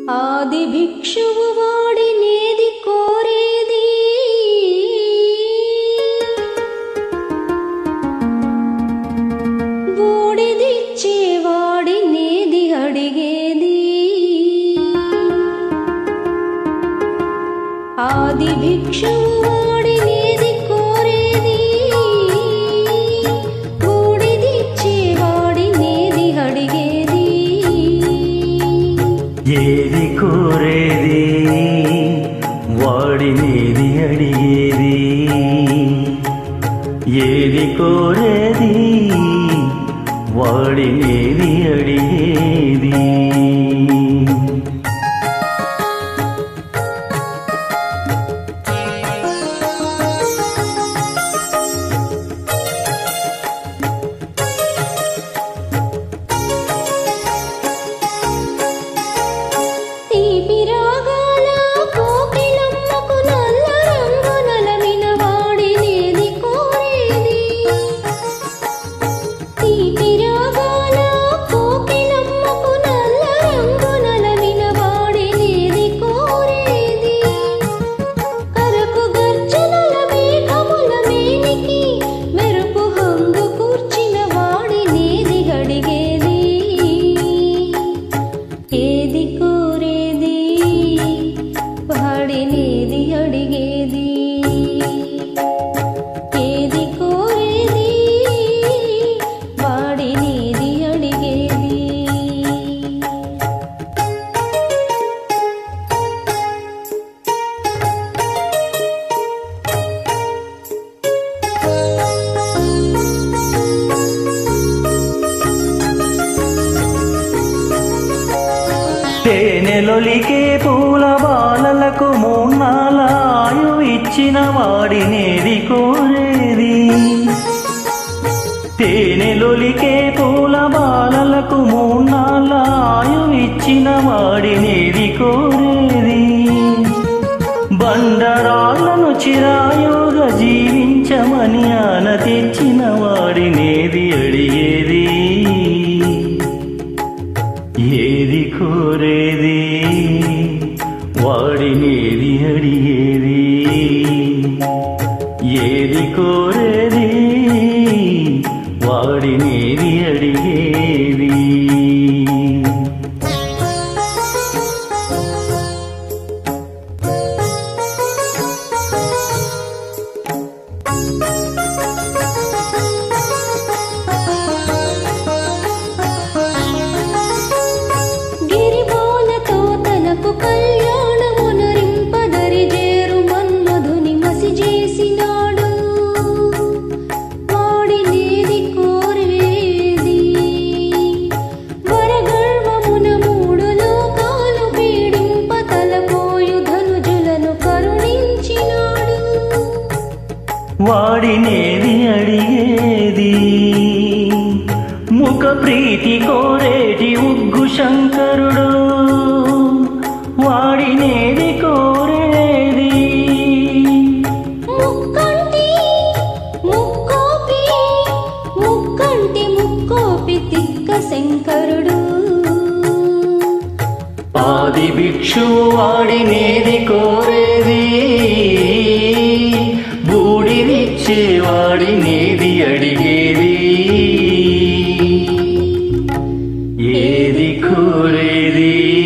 ఆది భిక్షువు వాడినేది కోరేది బూడిదిచ్చేవాడినేది అడిగేది ఆది భిక్షువు వాడినేది కోరేది బూడిదిచ్చేవాడినేది అడిగేది ఏది కోరేది వాడినేది అడిగేది ఏది కోరేది వాడినేది అడిగేది తీపి రాగాల కోకిలమ్మకు నల్ల రంగు నలమిన వాడినేది కోరేది తీపి రాగాల కోకిలమ్మకు నల్ల రంగు నలమిన వాడినేది కోరేది కరకు గర్జనల మేఘముల మేనికి మెరుపు హంగు కూర్చిన వాడినేది గడిగేది ఏది కోరేది వాడినేది అడిగేది ఏది కోరేది వాడినేది అడిగేది తేనెలొలికే పూల బాలలకు మూన్నాల ఆయు ఇచ్చిన వాడినేది కోరేది తేనెలొలికే పూల బాలలకు మూన్నాల ఆయు ఇచ్చిన వాడినేది కోరేది బండరాళ్లను చిరాయోగా జీవించమని ఆన తెచ్చిన వాడినేది అడిగేది ఏది కోరేది వాడినేది అడిగేది ఏది కోరేది వాడినేది అడిగేది గిరిబాలతో తనకు కళ్యాణమునరింపదరి జేరు మన్మధుని మసి చేసినాడు వాడినేది కోరేది వరగర్వమున మూడు లోకాలు పీడింప తలపోయు ధనుజులను కరుణించినాడు వాడినేది అడిగేది ముఖ ప్రీతి కోరేటి ఉగ్గు శంకరుడు వాడినేది కోరేది ముక్కంటి ముక్కోపి ముక్కంటి ముక్కోపి తిక్క శంకరుడు ఆది భిక్షువు వాడినేది కోరేది బూడిదిచ్చే వాడినేది అడిగేది ఏది కోరేది